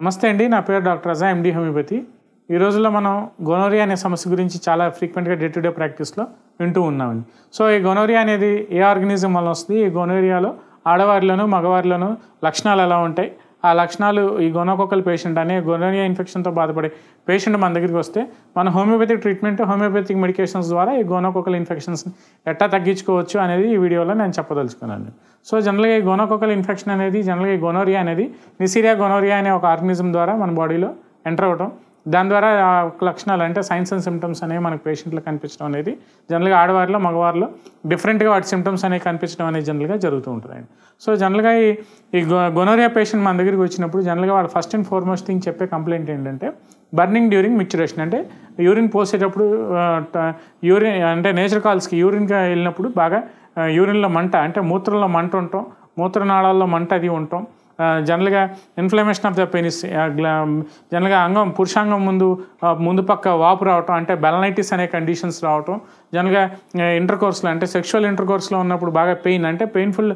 నమస్తే అండి నా పేరు డాక్టర్ రజా ఎండి హోమియోపతి ఈ రోజుల్లో మనం గొనోరియా అనే సమస్య గురించి చాలా ఫ్రీక్వెంట్గా డే టు డే ప్రాక్టీస్లో వింటూ ఉన్నామండి సో ఈ గొనోరియా అనేది ఏ ఆర్గనిజం వల్ల వస్తుంది ఈ గొనోరియాలో ఆడవారిలోను మగవారిలోను లక్షణాలు ఎలా ఉంటాయి ఆ లక్షణాలు ఈ గొనోకొకల్ పేషెంట్ అనే గొనోరియా ఇన్ఫెక్షన్తో బాధపడే పేషెంట్ మన దగ్గరికి వస్తే మన హోమియోపతిక్ ట్రీట్మెంట్ హోమియోపతిక్ మెడికేషన్స్ ద్వారా ఈ గోనోకొకల్ ఇన్ఫెక్షన్స్ ఎట్టా తగ్గించుకోవచ్చు అనేది ఈ వీడియోలో నేను చెప్పదలుచుకున్నాను సో జనరల్గా ఈ గోనోకొకల్ ఇన్ఫెక్షన్ అనేది జనరల్గా ఈ గొనోరియా అనేది నిసిరియా గొనోరియా అనే ఒక ఆర్గనిజం ద్వారా మన బాడీలో ఎంటర్ అవటం దాని ద్వారా ఆ లక్షణాలు అంటే సైన్స్ అండ్ సిమ్టమ్స్ అనేవి మనకు పేషెంట్లో కనిపించడం అనేది జనరల్గా ఆడవారిలో మగవారిలో డిఫరెంట్గా వాటి సిమ్టమ్స్ అనేవి కనిపించడం అనేది జనరల్గా జరుగుతూ ఉంటుందండి సో జనరల్గా ఈ ఈ గొనోరియా పేషెంట్ మన దగ్గరికి వచ్చినప్పుడు జనరల్గా వాడు ఫస్ట్ అండ్ ఫార్మోస్ట్ థింగ్ చెప్పే కంప్లైంట్ ఏంటంటే బర్నింగ్ డ్యూరింగ్ మిక్చురేషన్ అంటే యూరిన్ పోసేటప్పుడు యూరిన్ అంటే నేచర్ కాల్స్కి యూరిన్గా వెళ్ళినప్పుడు బాగా యూరిన్లో మంట అంటే మూత్రంలో మంట ఉండటం మూత్రనాళాల్లో మంట అది ఉండటం జనరల్గా ఇన్ఫ్లమేషన్ ఆఫ్ ద పెనిస్ జనరల్గా అంగం పురుషాంగం ముందు ముందు పక్క వాపు రావటం అంటే బెలనైటిస్ అనే కండిషన్స్ రావటం జనరల్గా ఇంటర్ కోర్స్లో అంటే సెక్షువల్ ఇంటర్ కోర్స్లో ఉన్నప్పుడు బాగా పెయిన్ అంటే painful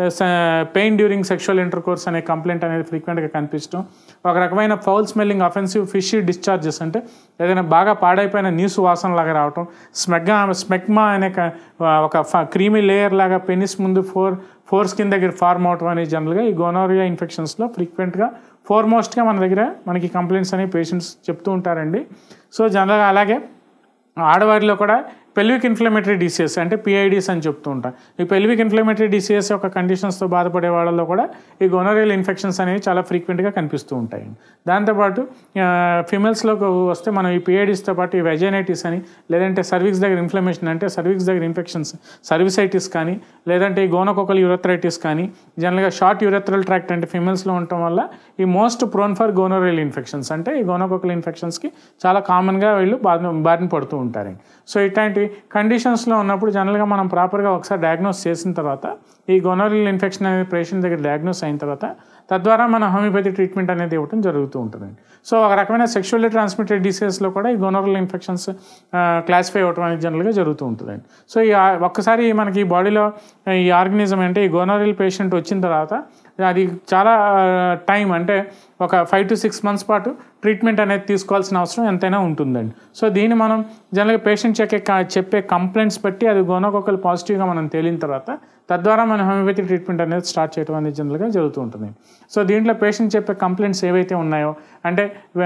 pain during sexual intercourse అనే కంప్లైంట్ అనేది ఫ్రీక్వెంట్గా కనిపించడం ఒక రకమైన foul smelling offensive fish discharges అంటే ఏదైనా బాగా పాడైపోయిన నీసు వాసన లాగా రావటం స్మెగ్గా స్మెగ్మా అనే ఒక క్రీమీ లేయర్ లాగా పెనిస్ ముందు ఫోర్ ఫోర్ స్కిన్ దగ్గర ఫార్మ్ అవటం అనేది జనరల్గా ఈ గోనోరియా ఇన్ఫెక్షన్స్లో ఫ్రీక్వెంట్గా ఫోర్మోస్ట్గా మన దగ్గర మనకి కంప్లైంట్స్ అనేవి పేషెంట్స్ చెప్తూ ఉంటారండి సో జనరల్గా అలాగే ఆడవారిలో కూడా పెల్విక్ ఇన్ఫ్లమేటరీ డిసీజెస్ అంటే పిఐడిస్ అని చెప్తూ ఉంటాం ఈ పెల్విక్ ఇన్ఫ్లమేటరీ డిసీజెస్ యొక్క కండిషన్స్తో బాధపడే వాళ్ళలో కూడా ఈ గొనోరియల్ ఇన్ఫెక్షన్స్ అనేవి చాలా ఫ్రీక్వెంట్గా కనిపిస్తూ ఉంటాయి దాంతోపాటు ఫిమేల్స్లోకి వస్తే మనం ఈ పిఐడిస్తో పాటు ఈ వెజైనైటిస్ అని లేదంటే సర్వీక్స్ దగ్గర ఇన్ఫ్లమేషన్ అంటే సర్వీక్స్ దగ్గర ఇన్ఫెక్షన్స్ సర్వీసైటిస్ కానీ లేదంటే ఈ గోనోకోకల్ యూరథరైటిస్ కానీ జనరల్గా షార్ట్ యూరథరల్ ట్రాక్ట్ అంటే ఫిమేల్స్లో ఉండటం వల్ల ఈ most prone for gonorrheal infections అంటే ఈ గోనోకోకల్ ఇన్ఫెక్షన్స్కి చాలా కామన్గా వీళ్ళు బాధ బారిన పడుతూ ఉంటారు సో ఇట్లాంటి కండిషన్స్లో ఉన్నప్పుడు జనరల్గా మనం ప్రాపర్గా ఒకసారి డయాగ్నోస్ చేసిన తర్వాత ఈ గొనోరియల్ ఇన్ఫెక్షన్ అనేది పేషెంట్ దగ్గర డయాగ్నోస్ అయిన తర్వాత తద్వారా మన హోమియోపతి ట్రీట్మెంట్ అనేది ఇవ్వడం జరుగుతూ ఉంటుంది సో ఒక రకమైన సెక్షువల్లీ ట్రాన్స్మిటెడ్ డిసీజెస్లో కూడా ఈ గొనోరియల్ ఇన్ఫెక్షన్స్ క్లాసిఫై అవ్వడం అనేది జనరల్గా జరుగుతూ ఉంటుందండి సో ఈ ఒక్కసారి మనకి ఈ బాడీలో ఈ ఆర్గనిజం అంటే ఈ గొనోరియల్ పేషెంట్ వచ్చిన తర్వాత అది చాలా టైం అంటే ఒక ఫైవ్ టు సిక్స్ మంత్స్ పాటు ట్రీట్మెంట్ అనేది తీసుకోవాల్సిన అవసరం ఎంతైనా ఉంటుందండి సో దీన్ని మనం జనరల్గా పేషెంట్ చెప్పే చెప్పే కంప్లైంట్స్ బట్టి అది గోనోకొకల్ పాజిటివ్గా మనం తేలిన తర్వాత తద్వారా మన హోమియోపతి ట్రీట్మెంట్ అనేది స్టార్ట్ చేయడం అనేది జనరల్గా జరుగుతూ ఉంటుంది సో దీంట్లో పేషెంట్ చెప్పే కంప్లైంట్స్ ఏవైతే ఉన్నాయో అంటే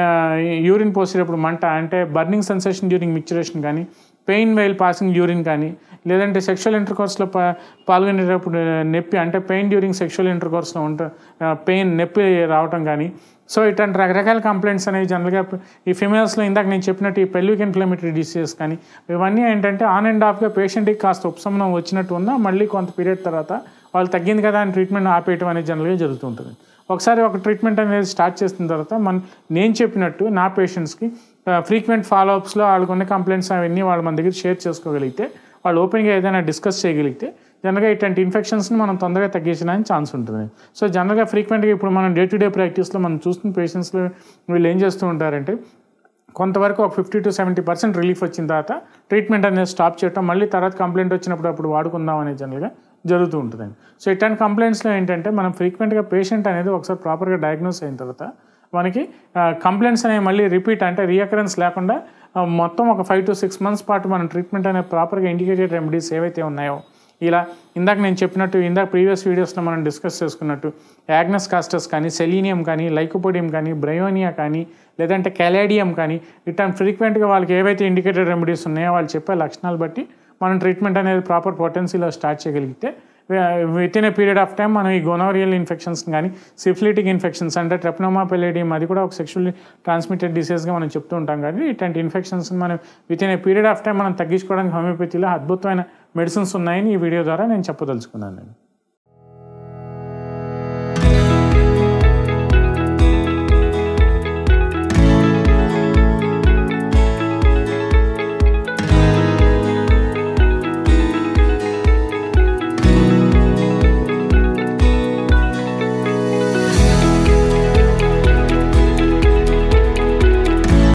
యూరిన్ పోసేటప్పుడు మంట అంటే బర్నింగ్ సెన్సేషన్ డ్యూరింగ్ మిక్చురేషన్ కానీ పెయిన్ వైల్ పాసింగ్ యూరిన్ కానీ లేదంటే సెక్షువల్ ఇంటర్కోర్స్లో పా పాల్గొనేటప్పుడు నొప్పి అంటే పెయిన్ డ్యూరింగ్ సెక్షువల్ ఇంటర్కోర్స్లో ఉంట పెయిన్ నొప్పి రావటం కానీ సో ఇట్లాంటి రకరకాల కంప్లైంట్స్ అనేవి జనరల్గా ఈ ఫిమేల్స్లో ఇందాక నేను చెప్పినట్టు ఈ పెల్విక్ ఇన్ఫ్లమేటరీ డిసీజెస్ కానీ ఇవన్నీ ఏంటంటే ఆన్ అండ్ ఆఫ్గా పేషెంట్కి కాస్త ఉపశమనం వచ్చినట్టు ఉన్నా మళ్ళీ కొంత పీరియడ్ తర్వాత వాళ్ళు తగ్గింది కదా అని ట్రీట్మెంట్ ఆపేయటం అనేది జనరల్గా జరుగుతుంటుంది ఒకసారి ఒక ట్రీట్మెంట్ అనేది స్టార్ట్ చేసిన తర్వాత మన నేను చెప్పినట్టు నా పేషెంట్స్కి ఫ్రీక్వెంట్ ఫాలోఅప్స్లో వాళ్ళకు ఉన్న కంప్లైంట్స్ అవన్నీ వాళ్ళు మన దగ్గర షేర్ చేసుకోగలిగితే వాళ్ళు ఓపెన్గా ఏదైనా డిస్కస్ చేయగలిగితే జనరల్గా ఇట్లాంటి ఇన్ఫెక్షన్స్ని మనం తొందరగా తగ్గించడానికి ఛాన్స్ ఉంటుంది సో జనరల్గా ఫ్రీక్వెంట్గా ఇప్పుడు మనం డే టు డే ప్రాక్టీస్లో మనం చూస్తున్న పేషెంట్స్లో వీళ్ళు ఏం చేస్తూ ఉంటారంటే కొంతవరకు ఒక fifty to seventy percent relief వచ్చిన తర్వాత ట్రీట్మెంట్ అనేది స్టాప్ చేయటం మళ్ళీ తర్వాత కంప్లైంట్ వచ్చినప్పుడు అప్పుడు వాడుకుందాం అనేది జనరల్గా జరుగుతూ ఉంటుందండి సో ఇట్లాంటి కంప్లైంట్స్లో ఏంటంటే మనం ఫ్రీక్వెంట్గా పేషెంట్ అనేది ఒకసారి ప్రాపర్గా డయాగ్నోస్ అయిన తర్వాత మనకి కంప్లైంట్స్ అనేవి మళ్ళీ రిపీట్ అంటే రీఅకరెన్స్ లేకుండా మొత్తం ఒక ఫైవ్ టు సిక్స్ మంత్స్ పాటు మనం ట్రీట్మెంట్ అనేది ప్రాపర్గా ఇండికేటెడ్ రెమెడీస్ ఏవైతే ఉన్నాయో ఇలా ఇందాక నేను చెప్పినట్టు ఇందాక ప్రీవియస్ వీడియోస్లో మనం డిస్కస్ చేసుకున్నట్టు యాగ్నస్ కాస్టస్ కానీ సెలీనియం కానీ లైకోపోడియం కానీ బ్రయోనియా కానీ లేదంటే కెలాడియం కానీ ఇట్లాంటి ఫ్రీక్వెంట్గా వాళ్ళకి ఏవైతే ఇండికేటెడ్ రెమెడీస్ ఉన్నాయో వాళ్ళు చెప్పే లక్షణాలు బట్టి మనం ట్రీట్మెంట్ అనేది ప్రాపర్ పొటెన్సీలో స్టార్ట్ చేయగలిగితే within a period of time మనం ఈ గొనోరియల్ ఇన్ఫెక్షన్స్ కానీ సిఫ్లిటిక్ ఇన్ఫెక్షన్స్ అంటే ట్రెప్నోమా పెలేడియం అది కూడా ఒక సెక్షువల్లీ ట్రాన్స్మిటెడ్ డిసీజ్గా మనం చెప్తూ ఉంటాం కానీ ఇట్లాంటి ఇన్ఫెక్షన్స్ మనం within a period of time మనం తగ్గించుకోవడానికి హోమియోపతిలో అద్భుతమైన మెడిసిన్స్ ఉన్నాయని ఈ వీడియో ద్వారా నేను చెప్పదలుచుకున్నాను నేను